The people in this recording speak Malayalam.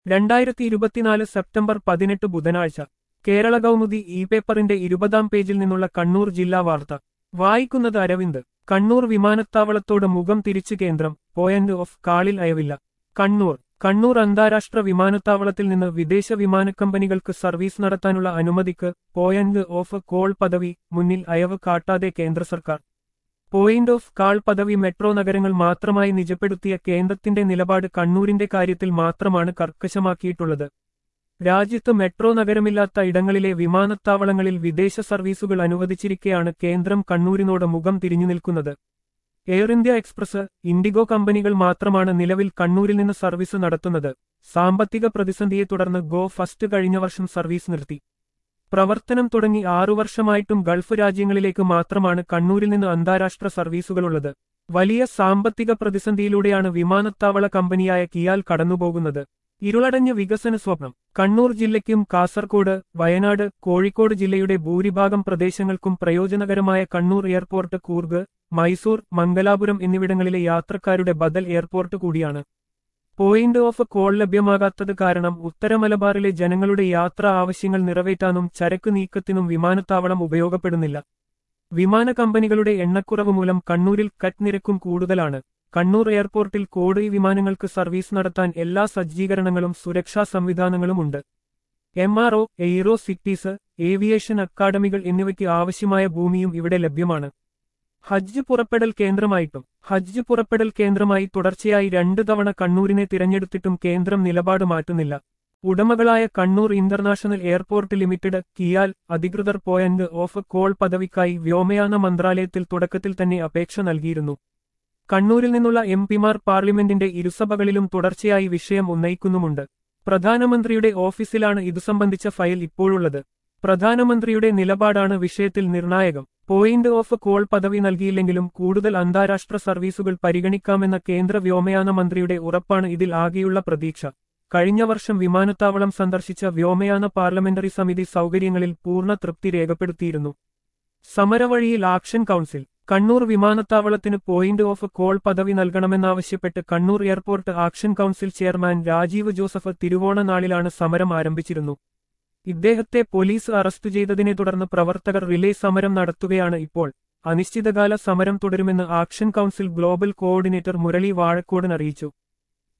രണ്ടായിരത്തി ഇരുപത്തിനാല് സെപ്റ്റംബർ പതിനെട്ട് ബുധനാഴ്ച കേരള കൗമുദി ഇ പേപ്പറിന്റെ ഇരുപതാം പേജിൽ നിന്നുള്ള കണ്ണൂർ ജില്ലാ വാർത്ത വായിക്കുന്നത് അരവിന്ദ് കണ്ണൂർ വിമാനത്താവളത്തോട് മുഖം തിരിച്ച് കേന്ദ്രം പോയിന്റ് ഓഫ് കാളിൽ അയവില്ല കണ്ണൂർ കണ്ണൂർ അന്താരാഷ്ട്ര വിമാനത്താവളത്തിൽ നിന്ന് വിദേശ വിമാനക്കമ്പനികൾക്ക് സർവീസ് നടത്താനുള്ള അനുമതിക്ക് പോയിന്റ് ഓഫ് കോൾ പദവി മുന്നിൽ അയവ് കാട്ടാതെ കേന്ദ്ര സർക്കാർ പോയിന്റ് ഓഫ് കാൾ പദവി മെട്രോ നഗരങ്ങൾ മാത്രമായി നിജപ്പെടുത്തിയ കേന്ദ്രത്തിന്റെ നിലപാട് കണ്ണൂരിന്റെ കാര്യത്തിൽ മാത്രമാണ് കർക്കശമാക്കിയിട്ടുള്ളത് രാജ്യത്ത് മെട്രോ നഗരമില്ലാത്ത ഇടങ്ങളിലെ വിമാനത്താവളങ്ങളിൽ വിദേശ സർവീസുകൾ അനുവദിച്ചിരിക്കെയാണ് കേന്ദ്രം കണ്ണൂരിനോട് മുഖം തിരിഞ്ഞു നിൽക്കുന്നത് എയർ ഇന്ത്യ എക്സ്പ്രസ് ഇൻഡിഗോ കമ്പനികൾ മാത്രമാണ് നിലവിൽ കണ്ണൂരിൽ നിന്ന് സർവീസ് നടത്തുന്നത് സാമ്പത്തിക പ്രതിസന്ധിയെ തുടർന്ന് ഗോ ഫസ്റ്റ് കഴിഞ്ഞ വർഷം സർവീസ് നിർത്തി പ്രവർത്തനം തുടങ്ങി ആറു വർഷമായിട്ടും ഗൾഫ് രാജ്യങ്ങളിലേക്ക് മാത്രമാണ് കണ്ണൂരിൽ നിന്ന് അന്താരാഷ്ട്ര സർവീസുകളുള്ളത് വലിയ സാമ്പത്തിക പ്രതിസന്ധിയിലൂടെയാണ് വിമാനത്താവള കമ്പനിയായ കിയാൽ കടന്നുപോകുന്നത് ഇരുളടഞ്ഞ വികസന സ്വപ്നം കണ്ണൂർ ജില്ലയ്ക്കും കാസർകോട് വയനാട് കോഴിക്കോട് ജില്ലയുടെ ഭൂരിഭാഗം പ്രദേശങ്ങൾക്കും പ്രയോജനകരമായ കണ്ണൂർ എയർപോർട്ട് കൂർഗ് മൈസൂർ മംഗലാപുരം എന്നിവിടങ്ങളിലെ യാത്രക്കാരുടെ ബദൽ എയർപോർട്ട് കൂടിയാണ് പോയിന്റ് ഓഫ് കോൾ ലഭ്യമാകാത്തത് കാരണം ഉത്തര മലബാറിലെ ജനങ്ങളുടെ യാത്രാ ആവശ്യങ്ങൾ നിറവേറ്റാനും ചരക്ക് നീക്കത്തിനും വിമാനത്താവളം ഉപയോഗപ്പെടുന്നില്ല വിമാന കമ്പനികളുടെ എണ്ണക്കുറവ് മൂലം കണ്ണൂരിൽ കറ്റ് നിരക്കും കൂടുതലാണ് കണ്ണൂർ എയർപോർട്ടിൽ കോടി വിമാനങ്ങൾക്ക് സർവീസ് നടത്താൻ എല്ലാ സജ്ജീകരണങ്ങളും സുരക്ഷാ സംവിധാനങ്ങളുമുണ്ട് M R O aero cities aviation അക്കാദമികൾ എന്നിവയ്ക്ക് ആവശ്യമായ ഭൂമിയും ഇവിടെ ലഭ്യമാണ് ഹജ്ജ് പുറപ്പെടൽ കേന്ദ്രമായിട്ടും ഹജ്ജ് പുറപ്പെടൽ കേന്ദ്രമായി തുടർച്ചയായി രണ്ടു തവണ കണ്ണൂരിനെ തിരഞ്ഞെടുത്തിട്ടും കേന്ദ്രം നിലപാട് മാറ്റുന്നില്ല ഉടമകളായ Kannur international airport limited KIAL അധികൃതർ പോയിന്റ് ഓഫ് കോൾ പദവിക്കായി വ്യോമയാന മന്ത്രാലയത്തിൽ തുടക്കത്തിൽ തന്നെ അപേക്ഷ നൽകിയിരുന്നു കണ്ണൂരിൽ നിന്നുള്ള എം പിമാർ പാർലമെന്റിന്റെ ഇരുസഭകളിലും തുടർച്ചയായി വിഷയം ഉന്നയിക്കുന്നുമുണ്ട് പ്രധാനമന്ത്രിയുടെ ഓഫീസിലാണ് ഇതു സംബന്ധിച്ച ഫയൽ ഇപ്പോഴുള്ളത് പ്രധാനമന്ത്രിയുടെ നിലപാടാണ് വിഷയത്തിൽ നിർണായകം പോയിന്റ് ഓഫ് കോൾ പദവി നൽകിയില്ലെങ്കിലും കൂടുതൽ അന്താരാഷ്ട്ര സർവീസുകൾ പരിഗണിക്കാമെന്ന കേന്ദ്ര വ്യോമയാന മന്ത്രിയുടെ ഉറപ്പാണ് ഇതിൽ ആകെയുള്ള പ്രതീക്ഷ കഴിഞ്ഞ വർഷം വിമാനത്താവളം സന്ദർശിച്ച വ്യോമയാന പാർലമെന്ററി സമിതി സൗകര്യങ്ങളിൽ പൂർണ്ണ തൃപ്തി രേഖപ്പെടുത്തിയിരുന്നു സമരവഴിയിൽ ആക്ഷൻ കൗൺസിൽ കണ്ണൂർ വിമാനത്താവളത്തിന് പോയിന്റ് ഓഫ് കോൾ പദവി നൽകണമെന്നാവശ്യപ്പെട്ട് Kannur airport action council chairman Rajeev Joseph തിരുവോണ നാളിലാണ് സമരം ആരംഭിച്ചിരുന്നു ഇദ്ദേഹത്തെ പോലീസ് അറസ്റ്റ് ചെയ്തതിനെ തുടർന്ന് പ്രവർത്തകർ റിലേ സമരം നടത്തുകയാണ് ഇപ്പോൾ അനിശ്ചിതകാല സമരം തുടരുമെന്ന് action council global coordinator Murali Vazhakkodan അറിയിച്ചു